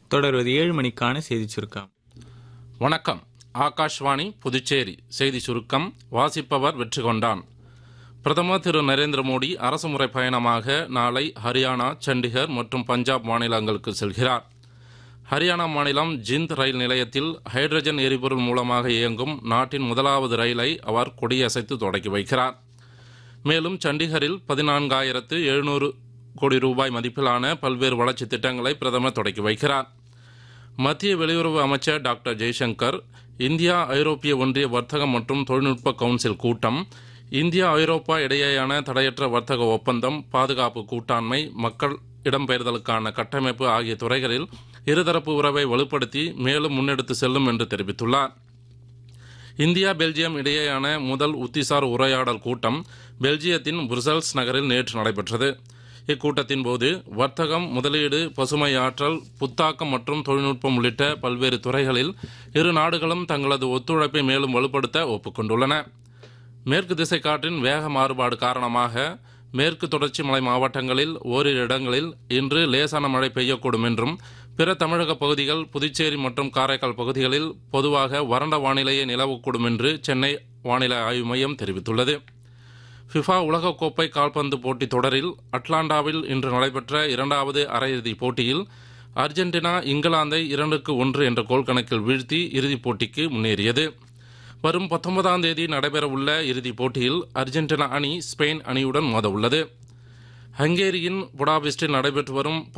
தொடர்வது ஏழு மணிக்கான செய்திச் சுருக்கம் வணக்கம் ஆகாஷ்வாணி புதுச்சேரி செய்தி சுருக்கம் வாசிப்பவர் வெற்றி கொண்டான் பிரதமர் திரு நரேந்திர மோடி அரசுமுறை பயணமாக நாளை ஹரியானா சண்டிகர் மற்றும் பஞ்சாப் மாநிலங்களுக்கு செல்கிறார் ஹரியானா மாநிலம் ஜிந்த் ரயில் நிலையத்தில் ஹைட்ரஜன் எரிபொருள் மூலமாக இயங்கும் நாட்டின் முதலாவது ரயிலை அவர் கொடியசைத்து தொடக்கி வைக்கிறார் மேலும் சண்டிகரில் பதினான்காயிரத்து எழுநூறு கோடி ரூபாய் மதிப்பிலான பல்வேறு வளர்ச்சித் திட்டங்களை பிரதமர் தொடக்கி வைக்கிறார் மத்திய வெளியுறவு அமைச்சர் டாக்டர் ஜெய்சங்கர் இந்தியா ஐரோப்பிய ஒன்றிய வர்த்தகம் மற்றும் தொழில்நுட்ப கவுன்சில் கூட்டம் இந்தியா ஐரோப்பா இடையேயான தடையற்ற வர்த்தக ஒப்பந்தம் பாதுகாப்பு கூட்டாண்மை மக்கள் இடம்பெயர்தலுக்கான கட்டமைப்பு ஆகிய துறைகளில் இருதரப்பு உறவை வலுப்படுத்தி மேலும் முன்னெடுத்து செல்லும் என்று தெரிவித்துள்ளார் இந்தியா பெல்ஜியம் இடையேயான முதல் உத்திசார் உரையாடல் கூட்டம் பெல்ஜியத்தின் புருசல்ஸ் நகரில் நேற்று நடைபெற்றது இக்கூட்டத்தின் போது வர்த்தகம் முதலீடு பசுமை ஆற்றல் புத்தாக்கம் மற்றும் தொழில்நுட்பம் உள்ளிட்ட பல்வேறு துறைகளில் இரு நாடுகளும் தங்களது ஒத்துழைப்பை மேலும் வலுப்படுத்த ஒப்புக்கொண்டுள்ளன மேற்கு திசை காற்றின் வேக மாறுபாடு காரணமாக மேற்கு தொடர்ச்சி மலை மாவட்டங்களில் ஓரிரு இடங்களில் இன்று லேசான மழை பெய்யக்கூடும் என்றும் பிற தமிழக பகுதிகள் புதுச்சேரி மற்றும் காரைக்கால் பகுதிகளில் பொதுவாக வறண்ட வானிலையே நிலவக்கூடும் என்று சென்னை வானிலை ஆய்வு மையம் தெரிவித்துள்ளது ஃபிஃபா உலகக்கோப்பை கால்பந்து போட்டித் தொடரில் அட்லாண்டாவில் இன்று நடைபெற்ற இரண்டாவது அரையிறுதிப் போட்டியில் அர்ஜென்டினா இங்கிலாந்தை இரண்டுக்கு ஒன்று என்ற கோல் கணக்கில் வீழ்த்தி இறுதிப் போட்டிக்கு முன்னேறியது வரும் பத்தொன்பதாம் தேதி நடைபெறவுள்ள இறுதிப் போட்டியில் அர்ஜென்டினா அணி ஸ்பெயின் அணியுடன் மோத உள்ளது ஹங்கேரியின் புடாபெஸ்டில் நடைபெற்று வரும்